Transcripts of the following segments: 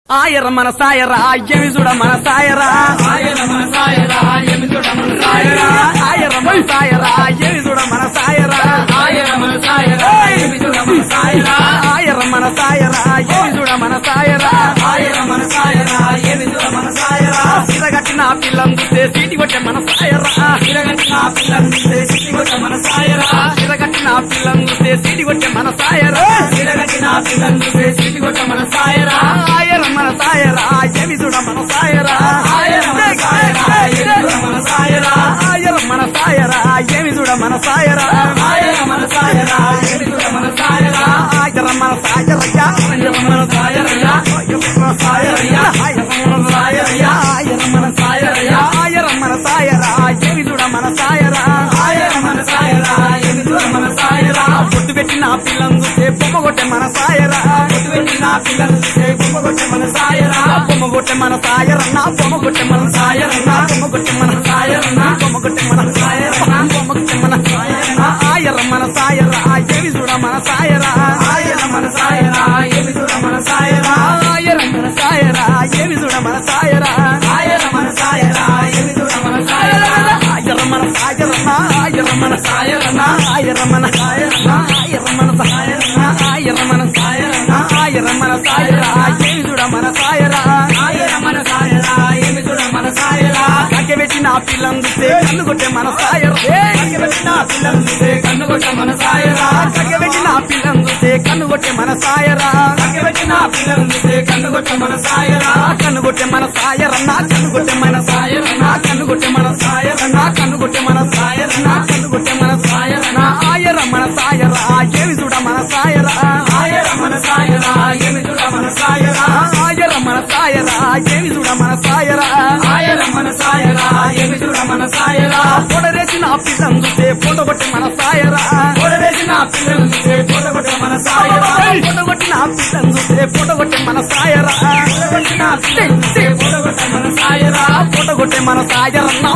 ఆయర మన సాయరా ఎమి చూడ మన సాయరా ఆయన మన సాయరా ఎమి చూడ మన సాయరా ఆయర మన సాయరా ఎమి చూడ మన సాయరా ఆయన మన సాయరా ఎమి చూడ మన సాయరా ఆయర మన సాయరా ఎమి చూడ మన సాయరా ఆయన మన సాయరా ఎమి చూడ మన సాయరా సిరగట్టిన పిల్లం చూస్తే సీటి కొట్టే మన సాయరా తిరగట్టిన పిల్లని చేసి కొట్ట మన సాయరా సిరగట్టిన పిల్లం చూస్తే సీటి కొట్టే మన సాయరా తిరగట్టిన పిల్లని చేసి కొట్ట మన సాయరా ఆయర మన సాయరా ఎమి చూడ మన సాయరా ఆయన మన సాయరా ఎమి చూడ మన సాయరా ఆయర మన సాయరా ఎమి చూడ మన సాయరా ఆయన మన సాయరా ఎమి చూడ మన సాయరా ఆయర మన సాయరయ్యా ఆయన మన సాయరయ్యా మన సాయరయ్యా మన సాయరయ్యా ఆయర మన సాయరయ్యా ఆయర మన సాయరా ఎమి చూడ మన సాయరా ఆయన మన సాయరా ఎమి చూడ మన సాయరా పొట్టు పెట్టిన పిల్లను చూస్తే బొమ్మ కొట్టే మన సాయరా పొట్టు పెట్టిన పిల్లలు చూసే బొమ్మ కొట్టే మన సాయరా బొమ్మ కొట్టే మన సాయరన్నా బొమ్మ కొట్టే మన సాయరన్నా బొమ్మ కొట్టే మన సాయరన్నా బొమ్మ కొట్టే మన సాయరన్నా బొమ్మ కొట్టే మన సాయరన్నా ఆయర మన సాయరా ఎమి చూడ మన సాయరా ఆయన మన సాయరా ఎమి చూడ మన సాయరా ఆయర మన సాయరా ఎమి చూడ మన సాయరా ఆయన మన సాయరా ఎమి చూడ మన సాయరా ఆయర మన సాయరన్నా ఆయర మన సాయరన్నా ఆయర మన సాయరన్నా ఆయర మన సాయరన్నా ఆయర మన సాయరన్నా ఆయర మన సాయరా ఎమి చూడ మన సాయరా ఆయన మన సాయరా ఎమి చూడ మన సాయరా కగ్గె పెట్టిన పిల్లను చూస్తే కన్ను కొట్టే మన సాయరా కన్నె పెట్టిన పిల్లలు చూసే కన్ను కొట్ట మన సాయరా కగ్గె పెట్టిన పిల్లను చూస్తే కన్ను కొట్టే మన సాయరా కన్నె పెట్టిన పిల్లలు చూసే కన్ను కొట్ట మన సాయరా కన్ను కొట్టే మన సాయరన్నా కన్ను కొట్టే మన సాయరన్నా కన్ను కొట్టే మన సాయరన్నా కన్ను కొట్టే మన సాయరన్నా కన్ను కొట్టే మన సాయరన్నా ఆయర మన సాయరా ఏమి చూడ మన సాయరా ఆయన మన సాయరా ఎమి చూడ మన సాయరా ఆయర మన సాయరా ఏమి చూడ మన సాయరా ఆయన మన సాయరా ఎమి చూడ మన సాయరా పొడరేసిన పిల్లను చూస్తే పొడగొట్టే మన సాయరా పొడవేసిన పిల్లలు చూసే పొడగొట్ట మన సాయరా పొడగొట్టిన పిల్లను చూస్తే పొడగొట్టే మన సాయరా పొడగొట్టిన పిల్లలు చూసే పొడగొట్ట మన సాయరా పొడగొట్టే మన సాయరన్నా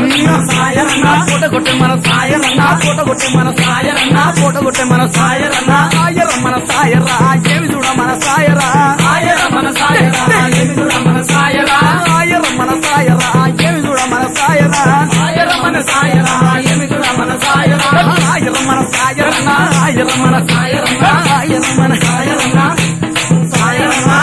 సాయరన్నా పొడగొట్టే మన సాయరన్నా పొడగొట్టే మన సాయరన్నా పొడగొట్టే మన సాయరన్నా ఆయర మన సాయరా ఏమి చూడ మన సాయరా ఆయన మన సాయరా ఎమి చూడ మన సాయరా ఆయర మన సాయరా ఏమి చూడ మన సాయరా ఆయన మన సాయరా ఎమి చూడ మన సాయరా ఆయర మన సాయరన్నా ఆయర మన సాయరన్నా ఆయర మన సాయరన్నా సాయరన్నా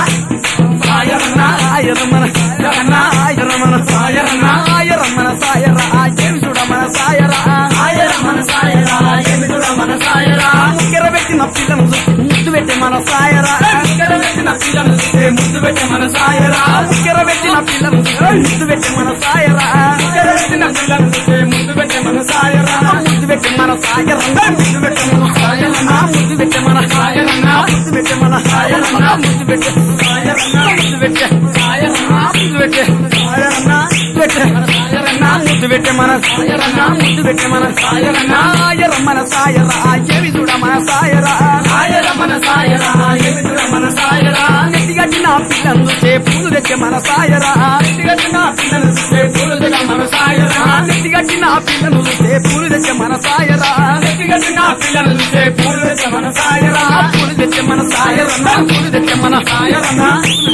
సాయరన్నా ఆయర మన సాయరన్నా ఆయర మన సాయరన్నా ఆయర మన సాయరా ఏమి చూడ మన సాయరా ఆయన మన సాయరా ఎమి చూడ మన సాయరా ముగ్గుర పెట్టిన పిల్లను ముద్దు పెట్టే మన సాయరా ఇక్కడ పెట్టిన పిల్లలు చూసే ముద్దు పెట్టే మన సాయరా ముగ్గుర పెట్టిన పిల్లను ముద్దు పెట్టే మన సాయరా ఇక్కడ పెట్టిన పిల్లలు చూసే ముద్దు పెట్టే మన సాయరా ముద్దు పెట్టే మన సాయరన్నా ముద్దు పెట్టే మన సాయరన్నా ముద్దు పెట్టే మన సాయరన్నా ముద్దు పెట్టే మన సాయరన్నా ముద్దు పెట్టే సాయరన్నా ముద్దు పెట్టే సాయరన్నా ముద్దు పెట్టే సాయరన్నా పెట్టే సాయరన్నా ముద్దు పెట్టే మన సాయరన్నా ముద్దు పెట్టే మన సాయరన్నా ఆయర మన సాయరా ఏమి చూడ మన సాయరా ఆయన మన సాయరా ఎమి చూడ మన సాయరా నెత్తిగట్టిన పిల్లను చూసే పూలు తెచ్చే మన సాయరా కట్టిన పిల్లలు చూసే పూలు తెగ మన సాయరా నెత్తిగట్టిన పిల్లను చూసే పూలు తెచ్చే మన సాయరా కట్టిన పిల్లలు చూసే పూలు తెగ మన సాయరా పూలు తెచ్చే మన సాయరన్నా పూలు తెచ్చే మన సాయరన్నా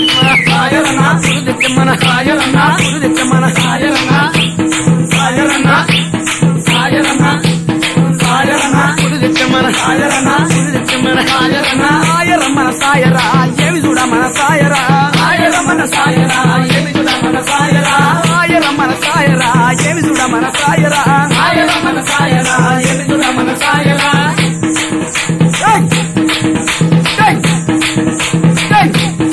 సాయరన్నా పూలు తెచ్చే మన సాయరన్నా పూలు తెచ్చే మన సాయరన్నా సాయరన్నా సాయరన్నా సాయరన్నా పూలు తెచ్చే మన సాయరన్నా పూలు తెచ్చే మన సాయరన్నా ఆయర మన సాయరా ఏమి చూడ మన సాయరా ఆయన మన సాయరా ఎమి చూడ మన సాయరా ఆయర మన సాయరా ఏమి చూడ మన సాయరా ఆయన మన సాయరా ఎమి చూడ మన సాయరా ఏయ్! ఏయ్! ఏయ్!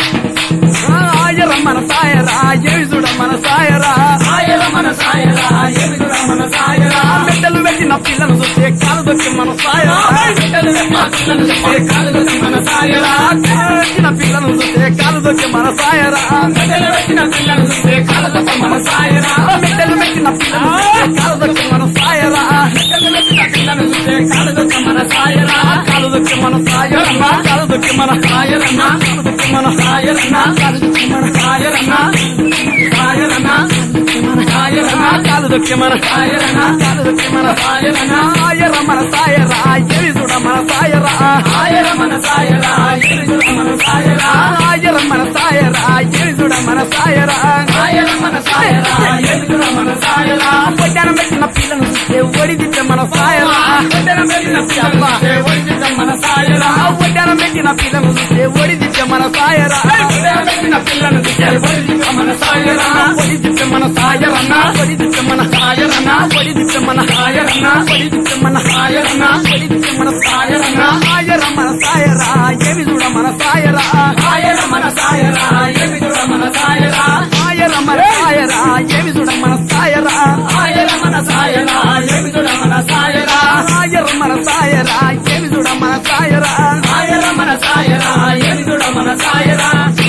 ఆయర మన సాయరా ఏమి చూడ మన సాయరా ఆయన మన సాయరా ఎమి చూడ మన సాయరా బిడ్డలు పెట్టిన పిల్లలు చూస్తే కాలు దొక్కి మన సాయరా బిడ్డలు పెట్టిన పిల్లలు చూసే కాలు తెగ మన సాయరా బిడ్డలు పెట్టిన పిల్లలు చూస్తే కాలు దొక్కి మన సాయరా బిడ్డలు పెట్టిన పిల్లలు చూసే కాలు తెగ మన సాయరా బిడ్డలు పెట్టిన పిల్లలు చూస్తే కాలు దొక్కి మన సాయరా బిడ్డలు పెట్టిన పిల్లలు చూసే కాలు తెగ మన సాయరా కాలు దొక్కి మన సాయరన్నా కాలు దొక్కి మన సాయరన్నా కాలు దొక్కి మన సాయరన్నా కాలు దొక్కి మన సాయరన్నా సాయరన్నా మన సాయరన్నా కాలు దొక్కి మన సాయరన్నా కాలు దొక్కి మన సాయరన్నా ఆయర మన సాయరా ఏమి చూడ మన సాయరా ఆయన మన సాయరా ఎమి చూడ మన సాయరా ఆయర ఆయర మన సాయరా ఏమి చూడ మన సాయరా సాయర మన సాయరా ఎదుగుర మన సాయరా పొడ్డానం పెట్టిన పిల్లను చూస్తే ఒడిదిట్ట మన సాయరా కొట్టెన పెట్టిన పిల్లలు ఒడిదిద్ద మన సాయరా పొడ్డానం పెట్టిన పిల్లను చూస్తే ఒడిదిట్ట మన సాయరా కొట్టెన పెట్టిన పిల్లను ఒడిదిద్ద మన సాయరా ఒడిదిట్ట మన సాయరన్నా ఒడిదిట్ట మన సాయరన్నా ఒడిదిట్ట మన సాయరన్నా ఒడిదిట్ట మన సాయరన్నా ఒడిదిట్ట మన సాయరన్నా సాయర మన సాయరా ఏమి చూడ మన సాయరా సాయర మన సాయరా ఎదుగుర మన సాయరా సాయర మన సాయరా ఏమి చూడ మన సాయరా సాయర మన సాయరా ఎదుగుర మన సాయరా సాయర మన సాయరా ఏమి చూడ మన సాయరా సాయర మన సాయరా ఎదుగుర మన సాయరా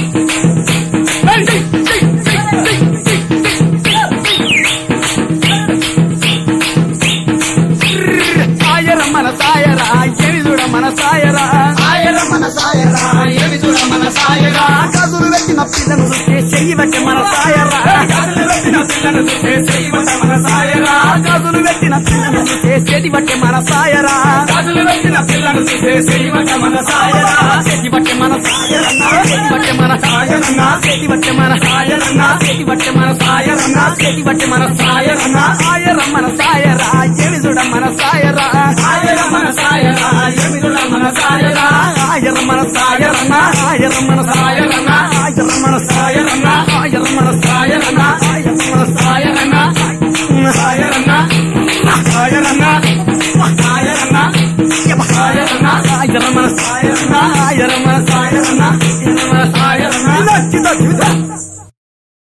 సాయర మన సాయరా ఏమి చూడ మన సాయరా సాయర మన సాయరా ఎదుగుర మన సాయరా కదులు పెట్టిన పిల్లను చూస్తే చెయ్యి పెట్టే మన సాయరా కథలు పెట్టిన పిల్లను చూసే చేయమంట మన సాయరా కదులు పెట్టిన పిల్లను చూస్తే చెడి పట్టే మన సాయరా కథలు పెట్టిన పిల్లను చూసే చేయమంట మన సాయరా చెడి పట్టే మన సాయరన్నా చెడి పట్టే మన సాయరన్నా చెడి పట్టే మన సాయరన్నా చెడి పట్టే మన సాయరన్నా చెడి పట్టే మన సాయరన్నా సాయర మన సాయరా ఏమి చూడ మన సాయరా సాయర మన సాయరా ఎదుగుర మన సాయరా సాయర మన సాయరన్నా సాయర మన సాయ